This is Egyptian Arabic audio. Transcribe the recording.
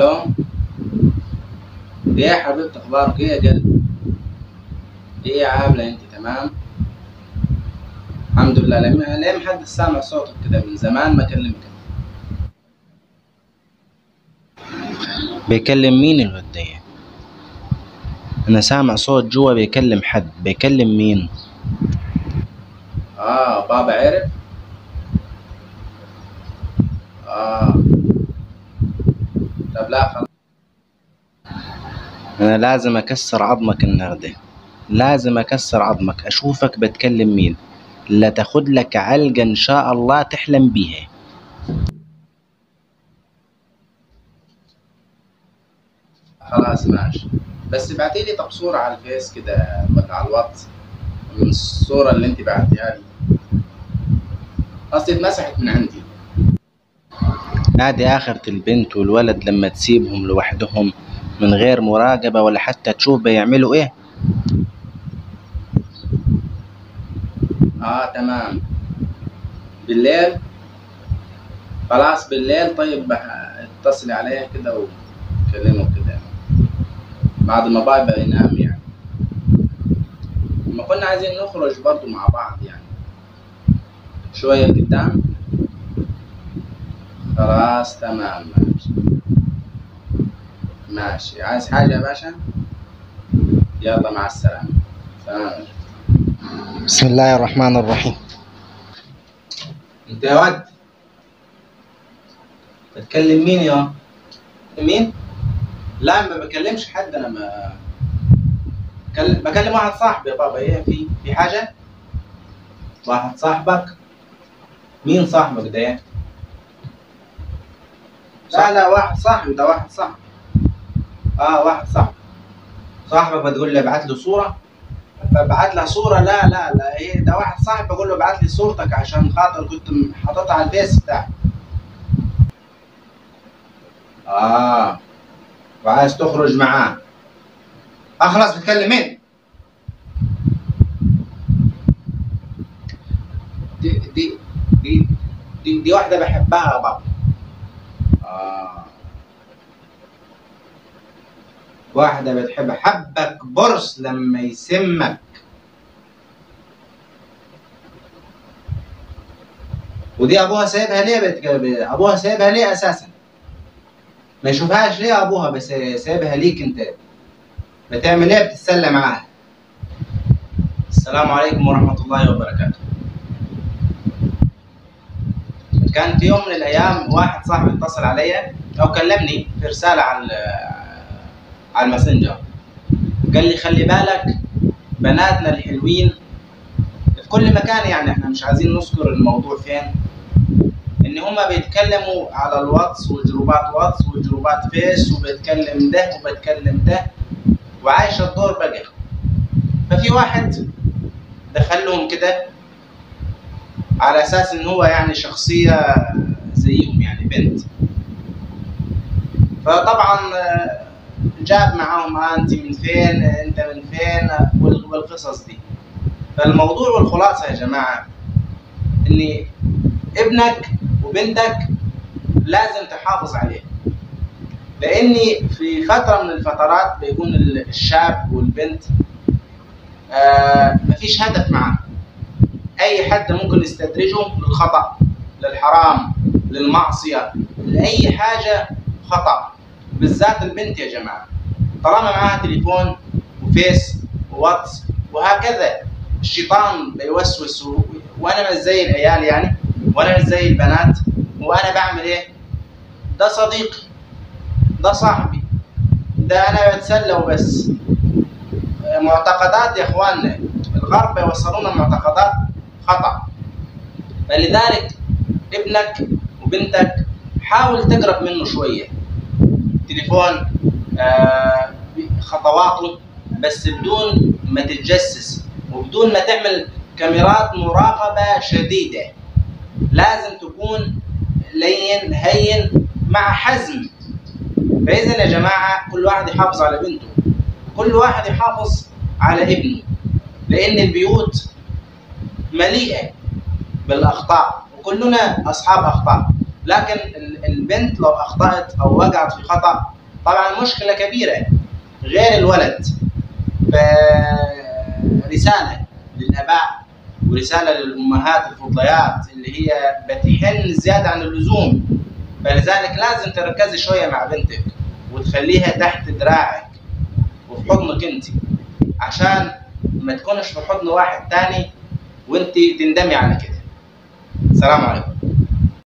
الو ايه يا حبيبتي اخبارك ايه يا قلبي ايه عامله انت تمام الحمد لله لما ليه محدش سامع صوتك كده من زمان ما كلمك بيكلم مين الواد ده انا سامع صوت جوا بيكلم حد بيكلم مين اه بابا عرف اه طب لا خلاص انا لازم اكسر عظمك النهارده لازم اكسر عظمك اشوفك بتكلم مين لا تاخد لك علقة ان شاء الله تحلم بيها خلاص ماشي بس ابعتيلي طب صورة على الفيس كده ولا على الواتس من الصورة اللي انت بعتيها لي اصلي اتمسحت من عندي هادي آخرة البنت والولد لما تسيبهم لوحدهم من غير مراقبة ولا حتى تشوف بيعملوا ايه اه تمام بالليل خلاص بالليل طيب بح- اتصلي عليه كده وكلمه كده بعد ما بابا ينام يعني ما كنا عايزين نخرج برضو مع بعض يعني شوية قدام خلاص تمام ماشي ماشي عايز حاجة يا باشا يلا مع السلامة سلام بسم الله الرحمن الرحيم انت يا ود بتكلم مين يا مين لا ما بكلمش حد انا ما بكلم, بكلم واحد صاحبي يا بابا ايه في في حاجة واحد صاحبك مين صاحبك ده ايه لا لا واحد صاحبي ده واحد صاحبي اه واحد صاحبي صاحبك بتقول لي ابعت له صورة ببعت لها صورة لا لا لا ايه ده واحد صاحبي بقول له ابعت لي صورتك عشان خاطر كنت م- حاططها على الفيس بتاعي اه وعايز تخرج معاه اه خلاص بتكلم مين دي دي دي دي, دي واحدة بحبها يا بابا آه. واحدة بتحب حبك برص لما يسمك ودي ابوها سايبها ليه بت... ابوها سايبها ليه اساسا ما يشوفهاش ليه ابوها بس سايبها ليك انت بتعمل ايه بتتسلى معاها السلام عليكم ورحمة الله وبركاته كان في يوم من الايام واحد صاحبي اتصل عليا او كلمني في رساله على ال- على الماسنجر قال لي خلي بالك بناتنا الحلوين في كل مكان يعني احنا مش عايزين نذكر الموضوع فين ان هما بيتكلموا على الواتس وجروبات واتس وجروبات فيس وبيتكلم ده وبيتكلم ده وعايش الدور بقى ففي واحد دخلهم كده على اساس ان هو يعني شخصيه زيهم يعني بنت فطبعا آه، جاب معاهم آه انت من فين انت من فين وال- والقصص دي فالموضوع والخلاصه يا جماعه ان ابنك وبنتك لازم تحافظ عليه لاني في فتره من الفترات بيكون ال- الشاب والبنت آه مفيش هدف معاه اي حد ممكن يستدرجه للخطا للحرام للمعصيه لاي حاجه خطا بالذات البنت يا جماعه طالما معاها تليفون وفيس وواتس وهكذا الشيطان بيوسوس و... وانا مش زي العيال يعني وانا مش زي البنات وانا بعمل ايه ده صديقي ده صاحبي ده انا بتسلى وبس معتقدات يا اخواننا الغرب يوصلونا معتقدات خطا فلذلك ابنك وبنتك حاول تقرب منه شويه تليفون آه خطواته بس بدون ما تتجسس وبدون ما تعمل كاميرات مراقبه شديده لازم تكون لين هين مع حزم فاذا يا جماعه كل واحد يحافظ على بنته كل واحد يحافظ على ابنه لان البيوت مليئه بالاخطاء وكلنا اصحاب اخطاء لكن ال- البنت لو اخطات او وقعت في خطا طبعا مشكله كبيره غير الولد فرساله للاباء ورساله للامهات الفضليات اللي هي بتحن زياده عن اللزوم فلذلك لازم تركزي شويه مع بنتك وتخليها تحت دراعك وفي حضنك انت عشان ما تكونش في حضن واحد تاني وانت تندمي على كده السلام عليكم